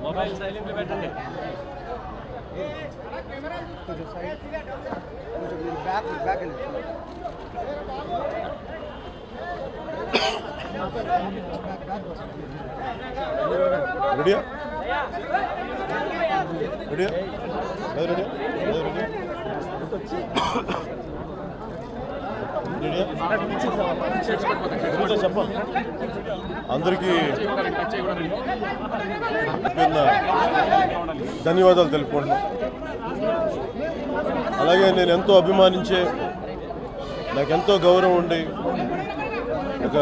Mobile silent పెట్టండి back back రెడీయా రెడీయా లేదు రెడీయా లేదు రెడీయా రెడీయా రెడీయా చెప్పాలి అందరికీ పేరున ధన్యవాదాలు తెలుపుకుంటున్నాను అలాగే నేను ఎంతో అభిమానించే నాకు ఎంతో గౌరవం ఉండి ఒక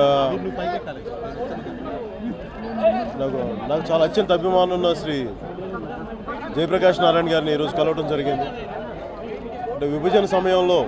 నాకు నాకు చాలా అత్యంత అభిమానం ఉన్న శ్రీ జయప్రకాష్ నారాయణ గారిని ఈరోజు కలవడం జరిగింది అంటే విభజన సమయంలో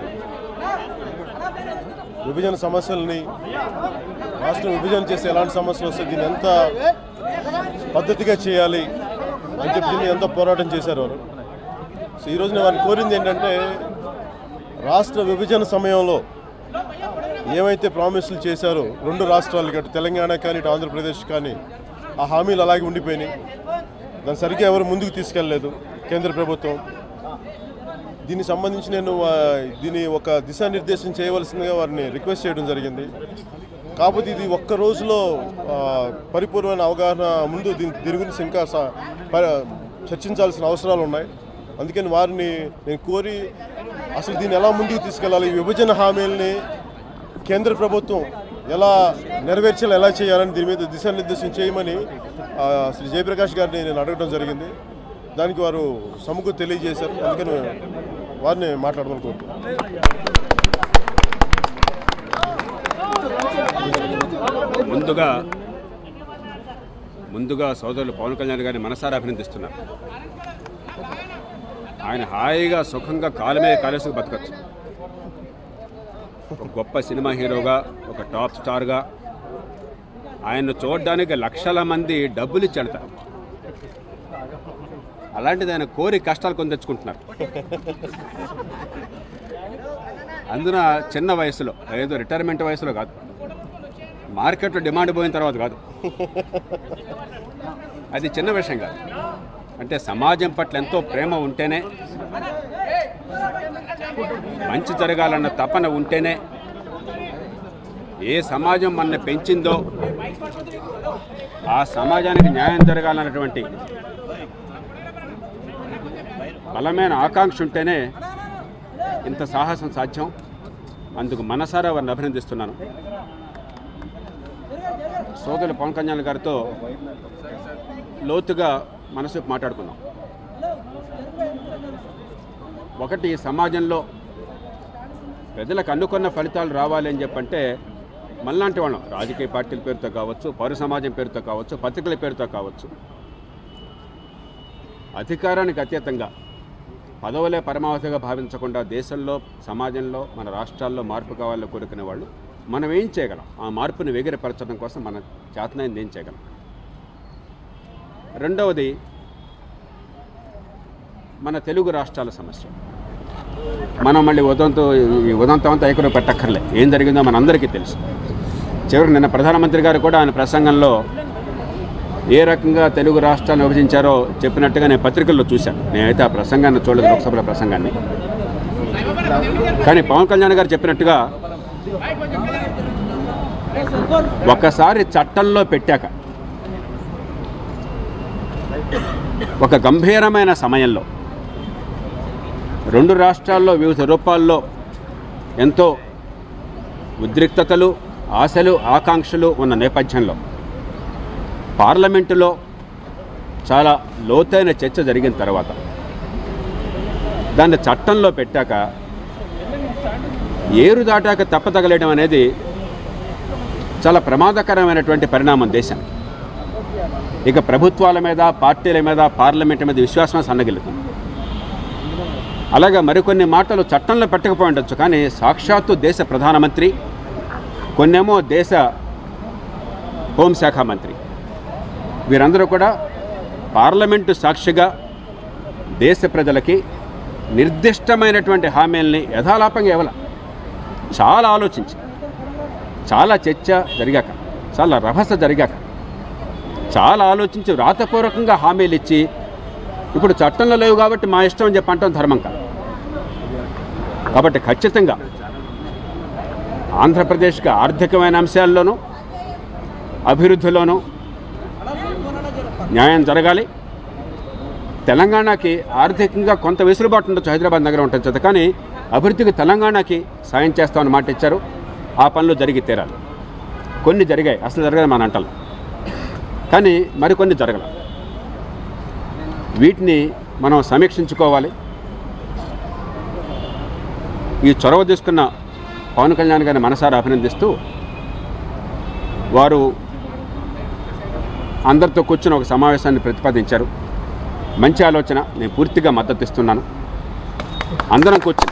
విభజన సమస్యల్ని రాష్ట్రం విభజన చేస్తే ఎలాంటి సమస్యలు వస్తే దీన్ని ఎంత పద్ధతిగా చేయాలి అని చెప్పి దీన్ని ఎంత పోరాటం చేశారు వారు సో ఈరోజు నేను వారిని కోరింది ఏంటంటే రాష్ట్ర విభజన సమయంలో ఏమైతే ప్రామిసులు చేశారో రెండు రాష్ట్రాలు అటు తెలంగాణ కానీ ఇటు ఆంధ్రప్రదేశ్ కానీ ఆ హామీలు అలాగే ఉండిపోయినాయి దాన్ని సరిగ్గా ఎవరు ముందుకు తీసుకెళ్ళలేదు కేంద్ర ప్రభుత్వం దీనికి సంబంధించి నేను ఆ, దీని ఒక దిశానిర్దేశం చేయవలసిందిగా వారిని రిక్వెస్ట్ చేయడం జరిగింది కాకపోతే ఇది ఒక్క రోజులో ఆ, పరిపూర్ణమైన అవగాహన ముందు దీని దీని గురించి ఇంకా స- ప- చర్చించాల్సిన అవసరాలు ఉన్నాయి అందుకని వారిని నేను కోరి అసలు దీన్ని ఎలా ముందుకు తీసుకెళ్ళాలి ఈ విభజన హామీల్ని కేంద్ర ప్రభుత్వం ఎలా నెరవేర్చాలి ఎలా చేయాలని దీని మీద దిశానిర్దేశం చేయమని ఆ, శ్రీ జయప్రకాష్ గారిని నేను అడగడం జరిగింది దానికి వారు సముఖం తెలియజేశారు అందుకని వారిని మాట్లాడమని కోరుతున్నాను ముందుగా ముందుగా సోదరులు పవన్ కళ్యాణ్ గారిని మనసారా అభినందిస్తున్నారు ఆయన హాయిగా సుఖంగా కాలమే కాలేసుకు బతకచ్చు ఒక గొప్ప సినిమా హీరోగా ఒక టాప్ స్టార్గా ఆయన్ను చూడడానికి లక్షల మంది డబ్బులు ఇచ్చి వెళ్తారు అలాంటిది ఆయన కోరి కష్టాలు కొని తెచ్చుకుంటున్నారు అందున చిన్న వయసులో ఏదో రిటైర్మెంట్ వయసులో కాదు మార్కెట్లో డిమాండ్ పోయిన తర్వాత కాదు అది చిన్న విషయం కాదు అంటే సమాజం పట్ల ఎంతో ప్రేమ ఉంటేనే మంచి జరగాలన్న తపన ఉంటేనే ఏ సమాజం మన పెంచిందో ఆ సమాజానికి న్యాయం జరగాలన్నటువంటి బలమైన ఆకాంక్ష ఉంటేనే ఇంత సాహసం సాధ్యం అందుకు మనసారా వారిని అభినందిస్తున్నాను సోదరులు పవన్ కళ్యాణ్ గారితో లోతుగా మనసు మాట్లాడుకున్నాం ఒకటి ఈ సమాజంలో ప్రజలకు అనుకున్న ఫలితాలు రావాలి అని చెప్పంటే మనలాంటి వాళ్ళం రాజకీయ పార్టీల పేరుతో కావచ్చు పౌర సమాజం పేరుతో కావచ్చు పత్రికల పేరుతో కావచ్చు అధికారానికి అతీతంగా పదవులే పరమావధిగా భావించకుండా దేశంలో సమాజంలో మన రాష్ట్రాల్లో మార్పు కావాలని కోరుకునే వాళ్ళు మనం ఏం చేయగలం ఆ మార్పుని వేగిరపరచడం కోసం మన చేతనైంది ఏం చేయగలం రెండవది మన తెలుగు రాష్ట్రాల సమస్య మనం మళ్ళీ ఉదంతో ఈ ఉదంతం అంతా ఎక్కడో పెట్టక్కర్లే ఏం జరిగిందో మనందరికీ తెలుసు చివరికి నిన్న ప్రధానమంత్రి గారు కూడా ఆయన ప్రసంగంలో ఏ రకంగా తెలుగు రాష్ట్రాన్ని విభజించారో చెప్పినట్టుగా నేను పత్రికల్లో చూశాను నేనైతే ఆ ప్రసంగాన్ని చూడలేదు లోక్సభల ప్రసంగాన్ని కానీ పవన్ కళ్యాణ్ గారు చెప్పినట్టుగా ఒకసారి చట్టంలో పెట్టాక ఒక గంభీరమైన సమయంలో రెండు రాష్ట్రాల్లో వివిధ రూపాల్లో ఎంతో ఉద్రిక్తతలు ఆశలు ఆకాంక్షలు ఉన్న నేపథ్యంలో పార్లమెంటులో చాలా లోతైన చర్చ జరిగిన తర్వాత దాన్ని చట్టంలో పెట్టాక ఏరు దాటాక తప్పతగలేయడం అనేది చాలా ప్రమాదకరమైనటువంటి పరిణామం దేశానికి ఇక ప్రభుత్వాల మీద పార్టీల మీద పార్లమెంట్ మీద విశ్వాసం సన్నగిలుతుంది అలాగే మరికొన్ని మాటలు చట్టంలో పెట్టకపోయి ఉండొచ్చు కానీ సాక్షాత్తు దేశ ప్రధానమంత్రి కొన్నేమో దేశ హోంశాఖ మంత్రి వీరందరూ కూడా పార్లమెంటు సాక్షిగా దేశ ప్రజలకి నిర్దిష్టమైనటువంటి హామీల్ని యథాలాపంగా ఇవ్వాల చాలా ఆలోచించి చాలా చర్చ జరిగాక చాలా రభస జరిగాక చాలా ఆలోచించి వ్రాతపూర్వకంగా హామీలు ఇచ్చి ఇప్పుడు చట్టంలో లేవు కాబట్టి మా ఇష్టం అని చెప్పి అంటాం ధర్మం కాదు కాబట్టి ఖచ్చితంగా ఆంధ్రప్రదేశ్కి ఆర్థికమైన అంశాల్లోనూ అభివృద్ధిలోనూ న్యాయం జరగాలి తెలంగాణకి ఆర్థికంగా కొంత వెసులుబాటు ఉండొచ్చు హైదరాబాద్ నగరం ఉంటుంది చేత కానీ అభివృద్ధికి తెలంగాణకి సాయం చేస్తామని మాట ఇచ్చారు ఆ పనులు జరిగి తీరాలి కొన్ని జరిగాయి అసలు జరగదు మన అంటలు కానీ మరికొన్ని జరగల వీటిని మనం సమీక్షించుకోవాలి ఈ చొరవ తీసుకున్న పవన్ కళ్యాణ్ గారిని మనసారా అభినందిస్తూ వారు అందరితో కూర్చుని ఒక సమావేశాన్ని ప్రతిపాదించారు మంచి ఆలోచన నేను పూర్తిగా మద్దతు ఇస్తున్నాను అందరం కూర్చుని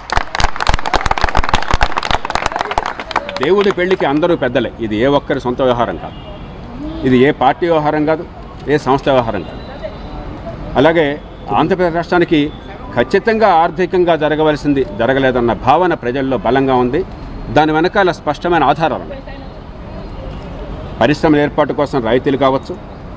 దేవుడి పెళ్లికి అందరూ పెద్దలే ఇది ఏ ఒక్కరి సొంత వ్యవహారం కాదు ఇది ఏ పార్టీ వ్యవహారం కాదు ఏ సంస్థ వ్యవహారం కాదు అలాగే ఆంధ్రప్రదేశ్ రాష్ట్రానికి ఖచ్చితంగా ఆర్థికంగా జరగవలసింది జరగలేదన్న భావన ప్రజల్లో బలంగా ఉంది దాని వెనకాల స్పష్టమైన ఆధారాలు ఉన్నాయి పరిశ్రమల ఏర్పాటు కోసం రాయితీలు కావచ్చు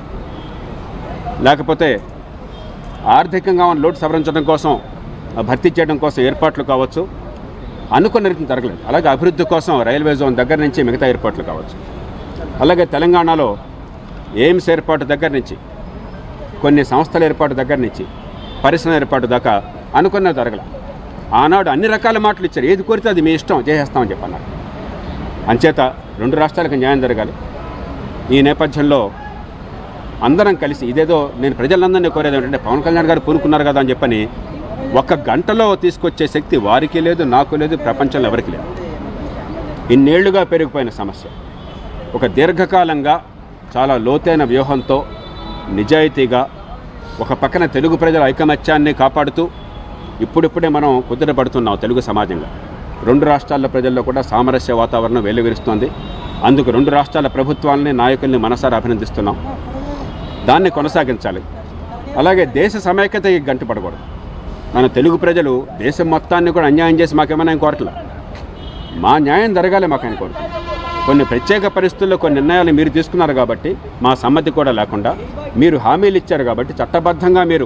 లేకపోతే ఆర్థికంగా ఉన్న లోటు సవరించడం కోసం ఆ, భర్తీ చేయడం కోసం ఏర్పాట్లు కావచ్చు అనుకున్న రీతిని జరగలేదు అలాగే అభివృద్ధి కోసం రైల్వే జోన్ దగ్గర నుంచి మిగతా ఏర్పాట్లు కావచ్చు అలాగే తెలంగాణలో ఎయిమ్స్ ఏర్పాటు దగ్గర నుంచి కొన్ని సంస్థల ఏర్పాటు దగ్గర నుంచి పరిశ్రమ ఏర్పాటు దాకా అనుకున్న జరగల ఆనాడు అన్ని రకాల మాటలు ఇచ్చారు ఏది కోరితే అది మీ ఇష్టం చేసేస్తామని చెప్పన్నారు అంచేత రెండు రాష్ట్రాలకు న్యాయం జరగాలి ఈ నేపథ్యంలో అందరం కలిసి ఇదేదో నేను ప్రజలందరినీ కోరేది ఏంటంటే పవన్ కళ్యాణ్ గారు పూనుకున్నారు కదా అని చెప్పని ఒక్క గంటలో తీసుకొచ్చే శక్తి వారికి లేదు నాకు లేదు ప్రపంచంలో ఎవరికి లేదు ఇన్నేళ్లుగా పెరిగిపోయిన సమస్య ఒక దీర్ఘకాలంగా చాలా లోతైన వ్యూహంతో నిజాయితీగా ఒక పక్కన తెలుగు ప్రజల ఐకమత్యాన్ని కాపాడుతూ ఇప్పుడిప్పుడే మనం కుదిరపడుతున్నాం తెలుగు సమాజంగా రెండు రాష్ట్రాల ప్రజల్లో కూడా సామరస్య వాతావరణం వెలువరిస్తోంది అందుకు రెండు రాష్ట్రాల ప్రభుత్వాలని నాయకుల్ని మనసారా అభినందిస్తున్నాం దాన్ని కొనసాగించాలి అలాగే దేశ సమైక్యతకి గంటుపడకూడదు మన తెలుగు ప్రజలు దేశం మొత్తాన్ని కూడా అన్యాయం చేసి మాకేమైనా ఆయన కోరట్లా మా న్యాయం జరగాలి మాకు ఆయన కోరుతుంది కొన్ని ప్రత్యేక పరిస్థితుల్లో కొన్ని నిర్ణయాలు మీరు తీసుకున్నారు కాబట్టి మా సమ్మతి కూడా లేకుండా మీరు హామీలు ఇచ్చారు కాబట్టి చట్టబద్ధంగా మీరు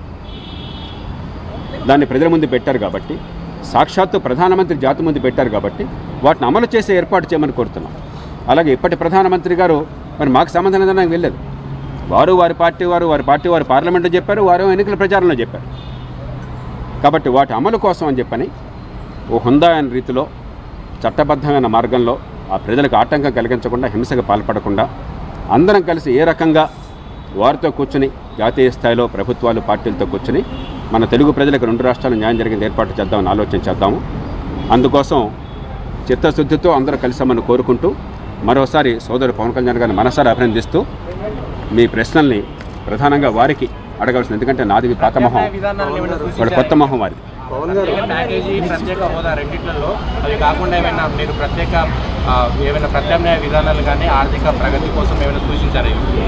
దాన్ని ప్రజల ముందు పెట్టారు కాబట్టి సాక్షాత్తు ప్రధానమంత్రి జాతి ముందు పెట్టారు కాబట్టి వాటిని అమలు చేసే ఏర్పాటు చేయమని కోరుతున్నాం అలాగే ఇప్పటి ప్రధానమంత్రి గారు మరి మాకు సంబంధం లేదని నాకు వెళ్ళలేదు వారు వారి పార్టీ వారు వారి పార్టీ వారు పార్లమెంట్లో చెప్పారు వారు ఎన్నికల ప్రచారంలో చెప్పారు కాబట్టి వాటి అమలు కోసం అని చెప్పని ఓ హుందా అయిన రీతిలో చట్టబద్ధమైన మార్గంలో ఆ ప్రజలకు ఆటంకం కలిగించకుండా హింసకు పాల్పడకుండా అందరం కలిసి ఏ రకంగా వారితో కూర్చుని జాతీయ స్థాయిలో ప్రభుత్వాలు పార్టీలతో కూర్చుని మన తెలుగు ప్రజలకు రెండు రాష్ట్రాలు న్యాయం జరిగింది ఏర్పాటు చేద్దామని ఆలోచన చేద్దాము అందుకోసం చిత్తశుద్ధితో అందరూ కలిసామని కోరుకుంటూ మరోసారి సోదరు పవన్ కళ్యాణ్ గారిని మనసారి అభినందిస్తూ మీ ప్రశ్నల్ని ప్రధానంగా వారికి అడగవలసింది ఎందుకంటే నాది పాత మొహం వాళ్ళ కొత్త మొహం వారిది ప్యాకేజీ ప్రత్యేక హోదా రెండిట్లలో అవి కాకుండా ఏమైనా మీరు ప్రత్యేక ఆ, ఏమైనా ప్రత్యామ్నాయ విధానాలు కానీ ఆర్థిక ప్రగతి కోసం ఏమైనా సూచించారు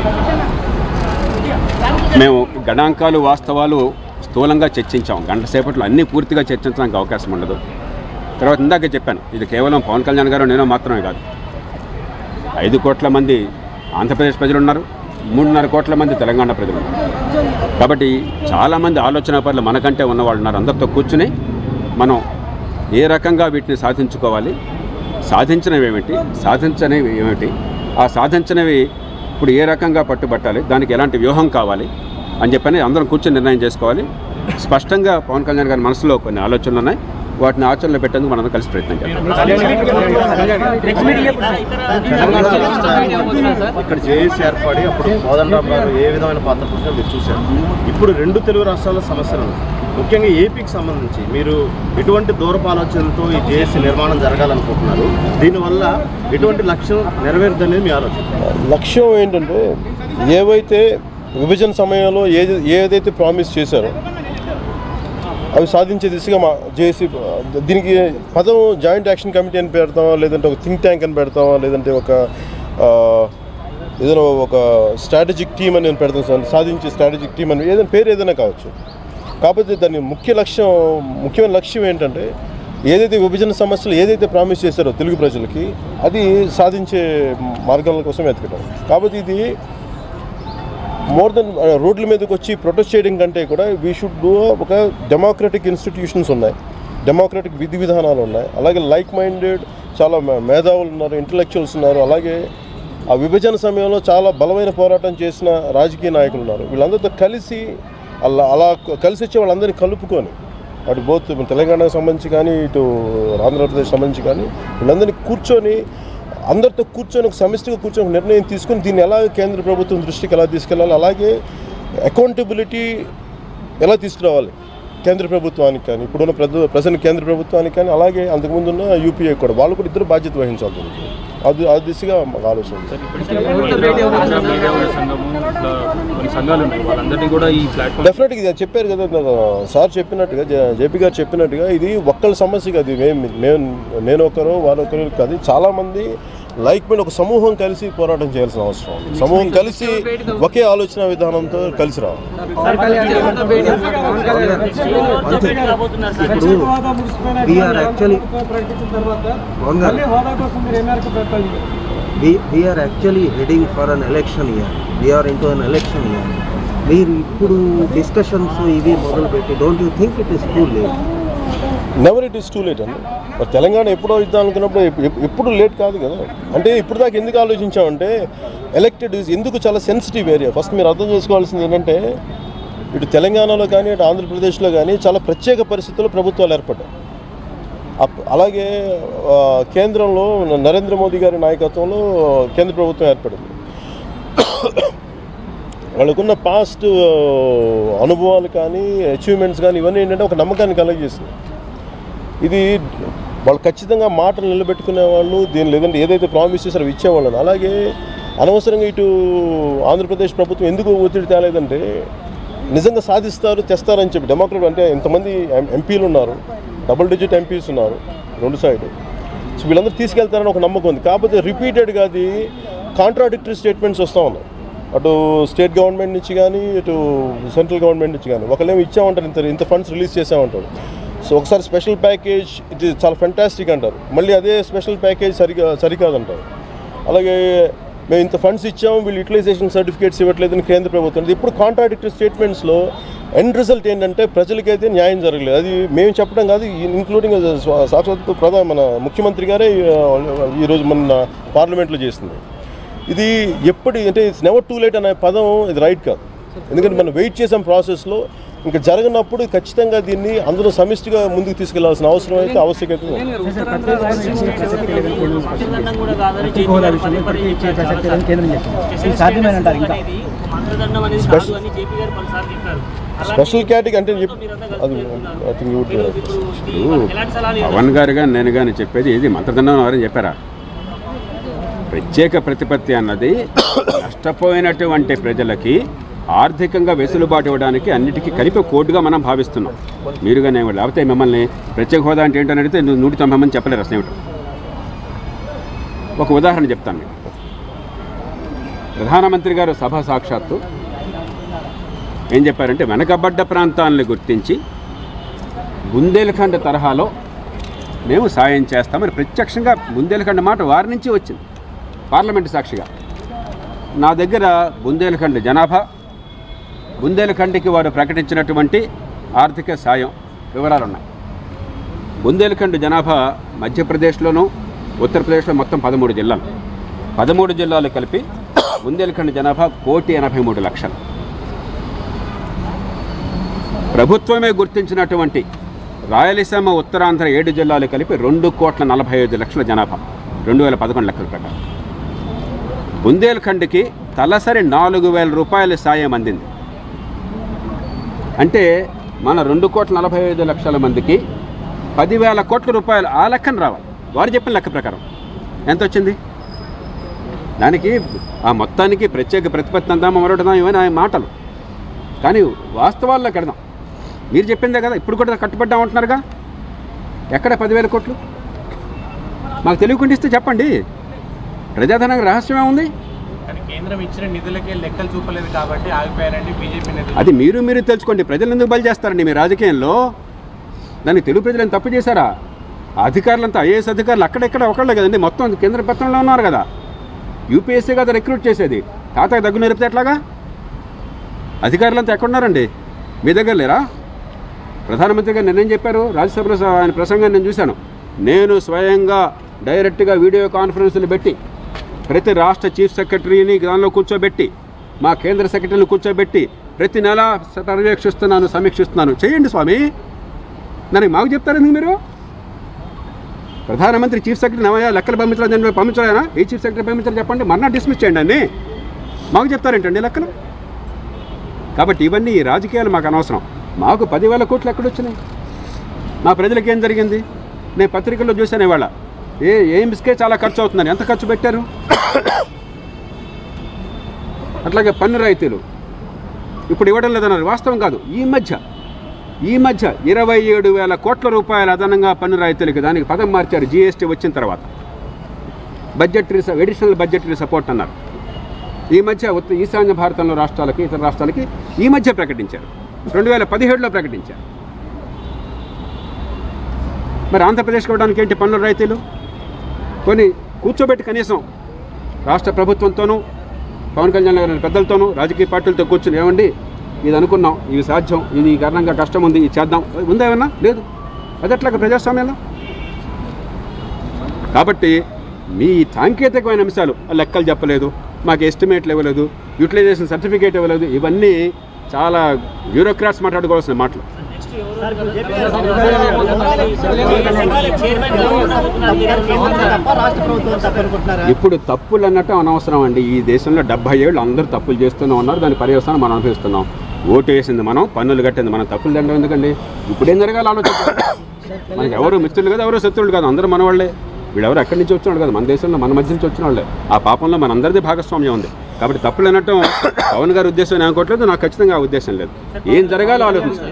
మేము గణాంకాలు వాస్తవాలు స్థూలంగా చర్చించాం గంట సేపట్లో అన్నీ పూర్తిగా చర్చించడానికి అవకాశం ఉండదు తర్వాత ఇందాక చెప్పాను ఇది కేవలం పవన్ కళ్యాణ్ గారు నేను మాత్రమే కాదు ఐదు కోట్ల మంది ఆంధ్రప్రదేశ్ ప్రజలు ఉన్నారు మూడున్నర కోట్ల మంది తెలంగాణ ప్రజలు ఉన్నారు కాబట్టి చాలామంది ఆలోచన పనులు మనకంటే ఉన్నవాళ్ళు ఉన్నారు అందరితో కూర్చుని మనం ఏ రకంగా వీటిని సాధించుకోవాలి సాధించినవి ఏమిటి సాధించనివి ఏమిటి ఆ సాధించినవి ఇప్పుడు ఏ రకంగా పట్టుబట్టాలి దానికి ఎలాంటి వ్యూహం కావాలి అని చెప్పని అందరం కూర్చొని నిర్ణయం చేసుకోవాలి స్పష్టంగా పవన్ కళ్యాణ్ గారి మనసులో కొన్ని ఆలోచనలు ఉన్నాయి వాటిని ఆచరణలో పెట్టేందుకు మనం కలిసి ప్రయత్నం చేద్దాం ఇక్కడ జేఏసీ ఏర్పడి అప్పుడు కోదండ రామ్ గారు ఏ విధమైన పాత్ర పోషించారో మీరు చూశారు ఇప్పుడు రెండు తెలుగు రాష్ట్రాల సమస్యలు ఉన్నాయి. ముఖ్యంగా ఏపీకి సంబంధించి మీరు ఎటువంటి దూరపు ఆలోచనలతో ఈ జేఏసీ నిర్మాణం జరగాలనుకుంటున్నారు దీనివల్ల ఎటువంటి లక్ష్యం నెరవేరుద్దనేది మీ ఆలోచన లక్ష్యం ఏంటంటే ఏవైతే విభజన సమయంలో ఏది ఏదైతే ప్రామిస్ చేశారో అవి సాధించే దిశగా మా జేసీ దీనికి పదం జాయింట్ యాక్షన్ కమిటీ అని పెడతామా లేదంటే ఒక థింక్ ట్యాంక్ అని పెడతామా లేదంటే ఒక ఆ, ఏదైనా ఒక స్ట్రాటజిక్ టీమ్ అని నేను పెడతాను సార్ సాధించే స్ట్రాటజిక్ టీమ్ అని ఏదైనా పేరు ఏదైనా కావచ్చు కాకపోతే దాని ముఖ్య లక్ష్యం ముఖ్యమైన లక్ష్యం ఏంటంటే ఏదైతే విభజన సమస్యలు ఏదైతే ప్రామిస్ చేశారో తెలుగు ప్రజలకి అది సాధించే మార్గాల కోసం వెతకడం కాబట్టి ఇది మోర్ దెన్ రోడ్ల మీదకి వచ్చి ప్రొటెస్ట్ చేయడం కంటే కూడా వీ షుడ్ డూ ఒక డెమోక్రటిక్ ఇన్స్టిట్యూషన్స్ ఉన్నాయి డెమోక్రటిక్ విధి విధానాలు ఉన్నాయి అలాగే లైక్ మైండెడ్ చాలా మే- మేధావులు ఉన్నారు ఇంటలెక్చువల్స్ ఉన్నారు అలాగే ఆ విభజన సమయంలో చాలా బలమైన పోరాటం చేసిన రాజకీయ నాయకులు ఉన్నారు వీళ్ళందరితో కలిసి అలా అలా కలిసి వచ్చే వాళ్ళందరినీ కలుపుకొని అటు బోత్ తెలంగాణకు సంబంధించి కానీ ఇటు ఆంధ్రప్రదేశ్ సంబంధించి కానీ వీళ్ళందరినీ కూర్చొని అందరితో కూర్చొని ఒక సమిష్టిగా కూర్చొని ఒక నిర్ణయం తీసుకొని దీన్ని ఎలా కేంద్ర ప్రభుత్వం దృష్టికి ఎలా తీసుకెళ్ళాలి అలాగే అకౌంటబిలిటీ ఎలా తీసుకురావాలి కేంద్ర ప్రభుత్వానికి కానీ ఇప్పుడున్న ప్రజ ప్రజెంట్ కేంద్ర ప్రభుత్వానికి కానీ అలాగే అంతకుముందు ఉన్న యూపీఏ కూడా వాళ్ళు కూడా ఇద్దరు బాధ్యత వహించాల్సి ఉంటుంది అది ఆ దిశగా మాకు ఆలోచన ఉంది మీడియా సంఘము ఇట్లా కొన్ని సంఘాలు ఉన్నాయి వాళ్ళందరినీ కూడా ఈ ప్లాట్ఫామ్ డెఫినెట్గా ఇది చెప్పారు కదా ఇందాక సార్ చెప్పినట్టుగా జే- జేపీ గారు చెప్పినట్టుగా ఇది ఒక్కళ్ళ సమస్య కాదు ఇది మేము నేను నేను ఒకరు వారు ఒకరు కాదు చాలామంది లైక్ మీద ఒక సమూహం కలిసి పోరాటం చేయాల్సిన అవసరం ఉంది సమూహం కలిసి ఒకే ఆలోచన విధానంతో కలిసి రావాలి ఇప్పుడు we are actually we are actually heading for an election year we are into an election year మీరు ఇప్పుడు డిస్కషన్స్ ఇవి మొదలుపెట్టి don't you think it is too late never it is too late అండి మరి తెలంగాణ ఎప్పుడో ఇద్దాం అనుకున్నప్పుడు ఎప్- ఎప్- ఎప్పుడు లేట్ కాదు కదా అంటే ఇప్పుడు దాకా ఎందుకు ఆలోచించామంటే ఎలక్టెడ్ ఈజ్ ఎందుకు చాలా సెన్సిటివ్ ఏరియా ఫస్ట్ మీరు అర్థం చేసుకోవాల్సింది ఏంటంటే ఇటు తెలంగాణలో కానీ ఇటు ఆంధ్రప్రదేశ్లో కానీ చాలా ప్రత్యేక పరిస్థితుల్లో ప్రభుత్వాలు ఏర్పడ్డాయి అప్- అలాగే ఆ, కేంద్రంలో నరేంద్ర మోదీ గారి నాయకత్వంలో కేంద్ర ప్రభుత్వం ఏర్పడింది వాళ్ళకున్న పాస్ట్ అనుభవాలు కానీ అచీవ్మెంట్స్ కానీ ఇవన్నీ ఏంటంటే ఒక నమ్మకాన్ని కలగజేస్తుంది ఇది వాళ్ళు ఖచ్చితంగా మాటలు నిలబెట్టుకునే వాళ్ళు దీని లేదంటే ఏదైతే ప్రామిస్ చేశారో అవి ఇచ్చేవాళ్ళని అలాగే అనవసరంగా ఇటు ఆంధ్రప్రదేశ్ ప్రభుత్వం ఎందుకు ఒత్తిడి తేలేదంటే నిజంగా సాధిస్తారు తెస్తారని చెప్పి డెమోక్రట్ అంటే ఎంతమంది ఎం- ఎంపీలు ఉన్నారు డబుల్ డిజిట్ ఎంపీస్ ఉన్నారు రెండు సైడ్ సో వీళ్ళందరూ తీసుకెళ్తారని ఒక నమ్మకం ఉంది కాకపోతే రిపీటెడ్గా అది కాంట్రాడిక్టరీ స్టేట్మెంట్స్ వస్తూ ఉన్నాయి అటు స్టేట్ గవర్నమెంట్ నుంచి కానీ ఇటు సెంట్రల్ గవర్నమెంట్ నుంచి కానీ ఒకళ్ళేమో ఇచ్చామంటారు ఇంత ఇంత ఫండ్స్ రిలీజ్ చేసామంటారు సో ఒకసారి స్పెషల్ ప్యాకేజ్ ఇది చాలా ఫెంటాస్టిక్ అంటారు మళ్ళీ అదే స్పెషల్ ప్యాకేజ్ సరిగా సరికాదంటారు అలాగే మేము ఇంత ఫండ్స్ ఇచ్చాము వీళ్ళు యూటిలైజేషన్ సర్టిఫికేట్స్ ఇవ్వట్లేదని కేంద్ర ప్రభుత్వం ఇది ఇప్పుడు కాంట్రాడిక్టరీ స్టేట్మెంట్స్లో ఎండ్ రిజల్ట్ ఏంటంటే ప్రజలకైతే న్యాయం జరగలేదు అది మేము చెప్పడం కాదు ఇంక్లూడింగ్ సాక్షాత్ ప్రధాన మన ముఖ్యమంత్రి గారే ఆ, ఈరోజు మన పార్లమెంట్లో చేస్తుంది ఇది ఎప్పటి అంటే ఇట్స్ నెవర్ టూ లేట్ అనే పదం ఇది రైట్ కాదు ఎందుకంటే మనం వెయిట్ చేసాం ప్రాసెస్లో ఇంకా జరగనప్పుడు ఖచ్చితంగా దీన్ని అందరూ సమిష్టిగా ముందుకు తీసుకెళ్లాల్సిన అవసరం అయితే ఆవశ్యకత ఉంది స్పెషల్ కేటగిరీ అంటే చెప్పు అది ఐ థింక్ యూ పవన్ గారు కానీ నేను కానీ చెప్పేది ఇది మంత్రదండం ఎవరని చెప్పారా ప్రత్యేక ప్రతిపత్తి అన్నది నష్టపోయినటువంటి ప్రజలకి ఆర్థికంగా వెసులుబాటు ఇవ్వడానికి అన్నిటికీ కలిపి కోడ్గా మనం భావిస్తున్నాం మీరుగా నేను లేకపోతే మిమ్మల్ని ప్రత్యేక హోదా అంటే ఏంటని అడిగితే నువ్వు నూట తొంభై మంది చెప్పలేరు అసలు ఏమిటో ఒక ఉదాహరణ చెప్తాను మీకు ప్రధానమంత్రి గారు సభ సాక్షాత్తు ఏం చెప్పారంటే వెనకబడ్డ ప్రాంతాలను గుర్తించి బుందేల్ఖండ్ తరహాలో మేము సాయం చేస్తామని ప్రత్యక్షంగా బుందేల్ఖండ్ మాట వారి నుంచి వచ్చింది పార్లమెంటు సాక్షిగా నా దగ్గర బుందేల్ఖండ్ జనాభా బుందేల్ఖండ్కి వారు ప్రకటించినటువంటి ఆర్థిక సాయం వివరాలు ఉన్నాయి బుందేల్ఖండ్ జనాభా మధ్యప్రదేశ్లోను ఉత్తరప్రదేశ్లో మొత్తం పదమూడు జిల్లాలు పదమూడు జిల్లాలు కలిపి బుందేల్ఖండ్ జనాభా కోటి ఎనభై మూడు లక్షలు ప్రభుత్వమే గుర్తించినటువంటి రాయలసీమ ఉత్తరాంధ్ర ఏడు జిల్లాలు కలిపి రెండు కోట్ల నలభై ఐదు లక్షల జనాభా రెండు వేల పదకొండు లెక్కల ప్రకారం బుందేల్ఖండ్కి తలసరి నాలుగు వేల రూపాయల సాయం అందింది అంటే మన రెండు కోట్ల నలభై ఐదు లక్షల మందికి పదివేల కోట్ల రూపాయలు ఆ లెక్కన రావాలి వారు చెప్పిన లెక్క ప్రకారం ఎంత వచ్చింది దానికి ఆ మొత్తానికి ప్రత్యేక ప్రతిపత్తి అందామా మరొకటిదాం ఇవన్నీ ఆయన మాటలు కానీ వాస్తవాల్లో కడదాం మీరు చెప్పిందే కదా ఇప్పుడు కూడా కట్టుబడ్డాం అంటున్నారుగా ఎక్కడ పదివేల కోట్లు మాకు తెలియకుండా ఇస్తే చెప్పండి ప్రజాధనం రహస్యమే ఉంది కానీ కేంద్రం ఇచ్చిన నిధులకే లెక్కలు చూపలేదు కాబట్టి ఆగిపోయారండి బీజేపీ నేతలు అది మీరు మీరు తెలుసుకోండి ప్రజలు ఎందుకు బలి చేస్తారండి మీ రాజకీయంలో దానికి తెలుగు ప్రజలు ఏం తప్పు చేశారా ఆ అధికారులంతా ఐఏఎస్ అధికారులు అక్కడెక్కడ ఒకళ్ళే కదండి మొత్తం కేంద్ర పత్రంలో ఉన్నారు కదా యూపీఎస్సీ కదా రిక్రూట్ చేసేది తాతకు దగ్గు నేర్పితే ఎట్లాగా అధికారులంతా ఎక్కడున్నారండి మీ దగ్గర లేరా ప్రధానమంత్రి గారు నిన్నేం చెప్పారు రాజ్యసభలో స- ఆయన ప్రసంగాన్ని నేను చూశాను నేను స్వయంగా డైరెక్ట్గా వీడియో కాన్ఫరెన్స్లు పెట్టి ప్రతి రాష్ట్ర చీఫ్ సెక్రటరీని దానిలో కూర్చోబెట్టి మా కేంద్ర సెక్రటరీని కూర్చోబెట్టి ప్రతి నెల స- పర్యవేక్షిస్తున్నాను సమీక్షిస్తున్నాను చేయండి స్వామి దానికి మాకు చెప్తారు మీరు ప్రధానమంత్రి చీఫ్ సెక్రటరీ నవయా లెక్కలు పంపించడం పంపించాలనా ఏ చీఫ్ సెక్రటరీ పంపించాలి చెప్పండి మన్నా డిస్మిస్ చేయండి అన్ని మాకు చెప్తారేంటండి లెక్కలు కాబట్టి ఇవన్నీ ఈ రాజకీయాలు మాకు అనవసరం మాకు పదివేల కోట్లు ఎక్కడొచ్చినాయి మా ప్రజలకు ఏం జరిగింది నేను పత్రికల్లో చూశాను ఇవాళ ఏ ఎయిమ్స్కే చాలా ఖర్చు అవుతుందని ఎంత ఖర్చు పెట్టారు అట్లాగే పన్ను రాయితీలు ఇప్పుడు ఇవ్వడం లేదన్నారు వాస్తవం కాదు ఈ మధ్య ఈ మధ్య ఇరవై ఏడు వేల కోట్ల రూపాయల అదనంగా పన్ను రాయితీలకి దానికి పదం మార్చారు జీఎస్టీ వచ్చిన తర్వాత బడ్జెటరీ ఎడిషనల్ బడ్జెటరీ సపోర్ట్ అన్నారు ఈ మధ్య ఉత్త ఈశాన్య భారతంలో రాష్ట్రాలకి ఇతర రాష్ట్రాలకి ఈ మధ్య ప్రకటించారు రెండు వేల పదిహేడులో ప్రకటించారు మరి ఆంధ్రప్రదేశ్కి ఇవ్వడానికి ఏంటి పన్నుల రాయితీలు కొన్ని కూర్చోబెట్టి కనీసం రాష్ట్ర ప్రభుత్వంతోనూ పవన్ కళ్యాణ్ గారి పెద్దలతోనూ రాజకీయ పార్టీలతో కూర్చుని ఏమండి ఇది అనుకున్నాం ఇది సాధ్యం ఇది ఈ కారణంగా కష్టం ఉంది ఇది చేద్దాం ఉందా ఏమన్నా లేదు అది ఎట్లాగా ప్రజాస్వామ్యంలో కాబట్టి మీ సాంకేతికమైన అంశాలు ఆ లెక్కలు చెప్పలేదు మాకు ఎస్టిమేట్లు ఇవ్వలేదు యూటిలైజేషన్ సర్టిఫికేట్ ఇవ్వలేదు ఇవన్నీ చాలా బ్యూరోక్రాట్స్ మాట్లాడుకోవాల్సిన మాటలు ఇప్పుడు తప్పులు అన్నట్టు అనవసరం అండి ఈ దేశంలో డెబ్బై ఏళ్ళు అందరూ తప్పులు చేస్తూనే ఉన్నారు దాని పర్యవసానం మనం అనుభవిస్తున్నాం ఓటు వేసింది మనం పన్నులు కట్టింది మనం తప్పులు దండం ఎందుకండి ఇప్పుడేం జరగాలి ఆలోచించాలి మనకి ఎవరు మిత్రులు కాదు ఎవరు శత్రువులు కాదు అందరూ మన వాళ్ళే వీళ్ళెవరు ఎక్కడి నుంచి వచ్చిన వాళ్ళు కాదు మన దేశంలో మన మధ్య నుంచి వచ్చిన వాళ్ళే ఆ పాపంలో మనందరిది భాగస్వామ్యం ఉంది కాబట్టి తప్పులు అనటం పవన్ గారి ఉద్దేశం నేను అనుకోవట్లేదు నాకు ఖచ్చితంగా ఆ ఉద్దేశం లేదు ఏం జరగాలో ఆలోచించాలి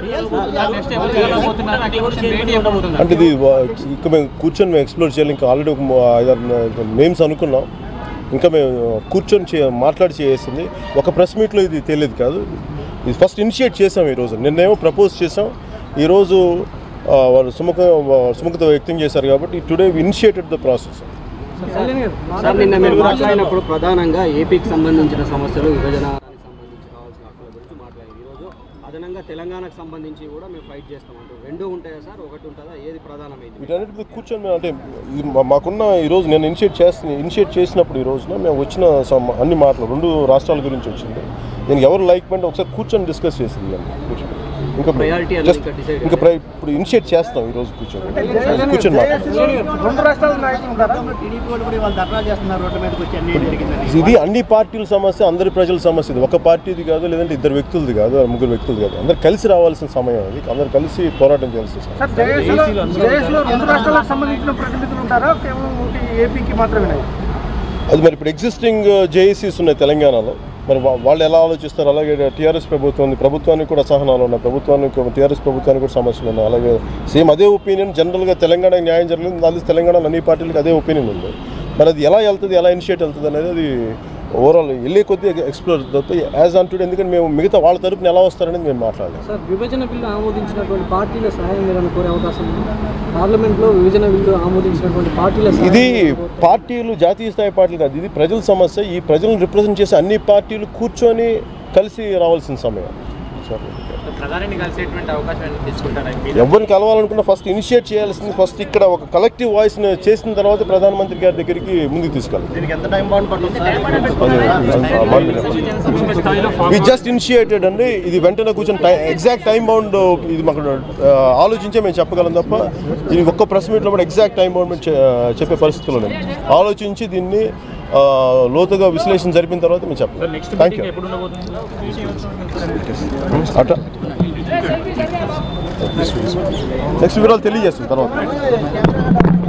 అంటే ఇది వా- ఇంకా మేము కూర్చొని మేము ఎక్స్ప్లోర్ చేయాలి ఇంకా ఆల్రెడీ ఒక మూ- ఐదారు నేమ్స్ అనుకున్నాం ఇంకా మేము కూర్చొని చే మాట్లాడి చేసింది ఒక ప్రెస్ మీట్లో ఇది తెలియదు కాదు ఇది ఫస్ట్ ఇనిషియేట్ చేసాం ఈరోజు నిన్నేమో ప్రపోజ్ చేసాం ఈరోజు ఆ, వాళ్ళు సుముఖ సుముఖత వ్యక్తం చేశారు కాబట్టి today initiated the process sir నిన్న మీరు మాట్లాడినప్పుడు ప్రధానంగా ఏపీకి సంబంధించిన సమస్యలు విభజనానికి సంబంధించి కావాల్సిన హక్కుల గురించి మాట్లాడారు ఈరోజు అదనంగా తెలంగాణకు సంబంధించి కూడా మేము ఫైట్ చేస్తాం అంటూ రెండు ఉంటాయా సార్ ఒకటి ఉంటుందా ఏది ప్రధానమైంది వీటన్నిటి మీద కూర్చొని మేము అంటే ఇది మా- మాకున్న ఈరోజు నేను ఇనిషియేట్ చేస్తున్న ఇనిషియేట్ చేసినప్పుడు ఈ రోజున మేము వచ్చిన సమ- అన్ని మాటలు రెండు రాష్ట్రాల గురించి వచ్చింది నేను ఎవరు లైక్ మెంట్ ఒకసారి కూర్చొని డిస్కస్ చేసింది అండి కూర్చొని ఇంకా Priority అనేది just ఇంకా decide ఇంకా ప్ర- ఇప్పుడు ఇనిషియేట్ చేస్తాం ఈ రోజు కూర్చొని కూర్చొని మాట్లాడతాం రెండు రాష్ట్రాల నాయకులు ఉంటారా టీడీపీ వాళ్ళు కూడా వాళ్ళు ధర్నా చేస్తున్నారు రోడ్డు మీదకి వచ్చి అన్ని జరిగిందని ఇది అన్ని పార్టీల సమస్య అందరి ప్రజల సమస్య ఇది ఒక పార్టీది కాదు లేదంటే ఇద్దరు వ్యక్తులది కాదు ముగ్గురు వ్యక్తులది కాదు అందరు కలిసి రావాల్సిన సమయం అది అందరు కలిసి పోరాటం చేయాల్సిన సమయం సార్ జేఏసీలో జేఏసీలో రెండు రాష్ట్రాలకు సంబంధించిన ప్రతినిధులు ఉంటారా కేవలం ఒకటి ఏపీకి మాత్రమే అది మరి ఇప్పుడు ఎగ్జిస్టింగ్ జేఏసీస్ ఉన్నాయి తెలంగాణలో మరి వా- వాళ్ళు ఎలా ఆలోచిస్తారు అలాగే టీఆర్ఎస్ ప్రభుత్వం ఉంది ప్రభుత్వానికి కూడా అసహనాలు ఉన్నాయి ప్రభుత్వానికి టీఆర్ఎస్ ప్రభుత్వానికి కూడా సమస్యలు ఉన్నాయి అలాగే సేమ్ అదే ఒపీనియన్ జనరల్గా తెలంగాణకి న్యాయం జరగలేదు దాని తెలంగాణలో అన్ని పార్టీలకు అదే ఒపీనియన్ ఉంది మరి అది ఎలా వెళ్తుంది ఎలా ఇనిషియేట్ వెళ్తుంది అనేది అది ఓవరాల్ వెళ్ళే కొద్దీ ఎక్స్ప్లోర్ అవుతుంది యాజ్ ఆన్ టుడే ఎందుకంటే మేము మిగతా వాళ్ళ తరపున ఎలా వస్తారనేది మేము మాట్లాడలేదు సార్ విభజన బిల్లు ఆమోదించినటువంటి పార్టీల సహాయం మీరు కోరే అవకాశం ఉంది పార్లమెంట్లో విభజన బిల్లు ఆమోదించినటువంటి పార్టీల సహాయం ఇది మీరు కోరుతారా? పార్టీలు జాతీయ స్థాయి పార్టీలు కాదు ఇది ప్రజల సమస్య ఈ ప్రజలను రిప్రజెంట్ చేసే అన్ని పార్టీలు కూర్చొని కలిసి రావాల్సిన సమయం సరే ప్రధానిని కలిసేటువంటి అవకాశం తీసుకుంటారా ఎవరిని కలవాలనుకున్నా ఫస్ట్ ఇనిషియేట్ చేయాల్సింది ఫస్ట్ ఇక్కడ ఒక కలెక్టివ్ వాయిస్ చేసిన తర్వాత ప్రధానమంత్రి గారి దగ్గరికి ముందుకు తీసుకెళ్ళాలి దీనికి ఎంత టైం బాండ్ పడుతుంది వి జస్ట్ ఇనిషియేటెడ్ అండి ఇది వెంటనే కూర్చొని టై ఎగ్జాక్ట్ టైం బౌండ్ ఇది మాకు ఆ, ఆలోచించే మేము చెప్పగలం తప్ప దీనికి ఒక్క ప్రెస్ మీట్లో కూడా ఎగ్జాక్ట్ టైం బౌండ్ మేము చె- చెప్పే పరిస్థితుల్లో లేము. ఆలోచించి దీన్ని ఆ, లోతుగా విశ్లేషణ జరిపిన తర్వాత మేము చెప్పాలి నెక్స్ట్ థ్యాంక్ యూ మీటింగ్ ఎప్పుడు ఉండబోతుంది అట్లా నెక్స్ట్ వివరాలు తెలియజేస్తాం తర్వాత